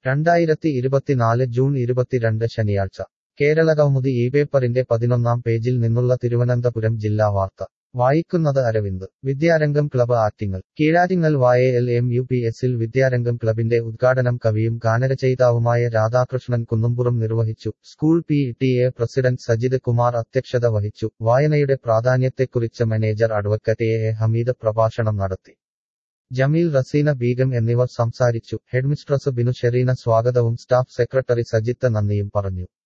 രണ്ടായിരത്തി ഇരുപത്തിനാല് ജൂൺ ഇരുപത്തിരണ്ട് ശനിയാഴ്ച കേരള കൗമുദി ഈ പേപ്പറിന്റെ പതിനൊന്നാം പേജിൽ നിന്നുള്ള തിരുവനന്തപുരം ജില്ലാ വാർത്ത വായിക്കുന്നത് അരവിന്ദ് വിദ്യാരംഗം ക്ലബ് ആറ്റിങ്ങൽ കീഴാറ്റിങ്ങൽ വായ എൽ എം യു പി എസിൽ വിദ്യാരംഗം ക്ലബിന്റെ ഉദ്ഘാടനം കവിയും ഗാനരചയിതാവുമായ രാധാകൃഷ്ണൻ കുന്നുംപുറം നിർവഹിച്ചു school P T A president Sajith Kumar അധ്യക്ഷത വഹിച്ചു വായനയുടെ പ്രാധാന്യത്തെക്കുറിച്ച് manager advocate A A Hameed പ്രഭാഷണം നടത്തി ജമീൽ റസീന ബീഗം എന്നിവർ സംസാരിച്ചു ഹെഡ്മിസ്ട്രസ് ബിനു ഷെറീന സ്വാഗതവും സ്റ്റാഫ് സെക്രട്ടറി സജിത്ത് നന്ദിയും പറഞ്ഞു